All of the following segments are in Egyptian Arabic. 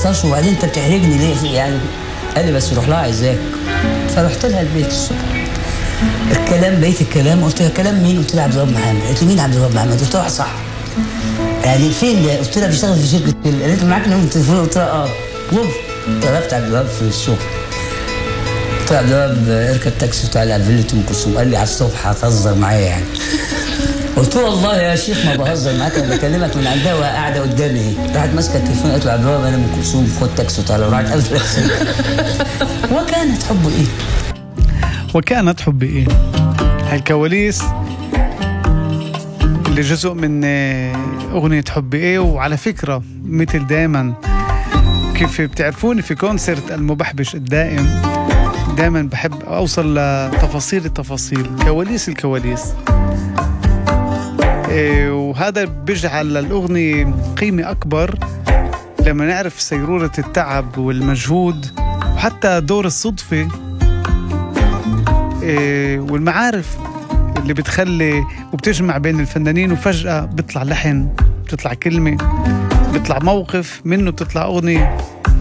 15 وبعدين انت بتحرجني ليه في يعني قال لي بس روح لها عايزاك فرحت لها البيت الصبح الكلام بقيت الكلام قلت لها كلام مين؟ قلت لها عبد الوهاب محمد قالت لي مين عبد الوهاب محمد؟ قلت لها صح يعني فين ده؟ قلت لها بيشتغل في شركه ال- قالت لي معاك نمره التليفون قلت لها اه وب طلبت عبد الوهاب في الشغل قلت له عبد الوهاب اركب تاكسي وتعالى على فيلة ام كلثوم قال لي على الصبح هتهزر معايا يعني قلت له والله يا شيخ ما بهزر معاك انا بكلمك من عندها وهي قاعده قدامي اهي راحت ماسكه التليفون قالت له عبد الوهاب انا ام كلثوم خد تاكسي وتعالى وراحت قابلت وكانت حبه ايه؟ وكانت حبي ايه هاي الكواليس اللي جزء من آه، أغنية حبي إيه وعلى فكرة مثل دائما كيف بتعرفوني في كونسرت المبحبش الدائم دائما بحب أوصل لتفاصيل التفاصيل كواليس الكواليس إيه، وهذا بيجعل الأغنية قيمة أكبر لما نعرف سيرورة التعب والمجهود وحتى دور الصدفة إيه، والمعارف اللي بتخلي وبتجمع بين الفنانين وفجأة بيطلع لحن بتطلع كلمة بيطلع موقف منه بتطلع أغنية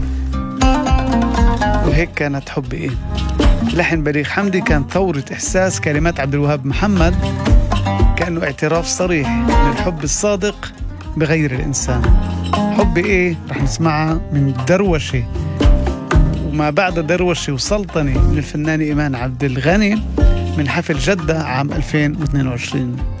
وهيك كانت حبي إيه لحن بليغ حمدي كان ثورة إحساس كلمات عبد الوهاب محمد كأنه اعتراف صريح للحب الصادق بغير الإنسان حبي إيه رح نسمعها من دروشة وما بعد دروشة وسلطنة من الفنان إيمان عبد الغني من حفل جدة عام 2022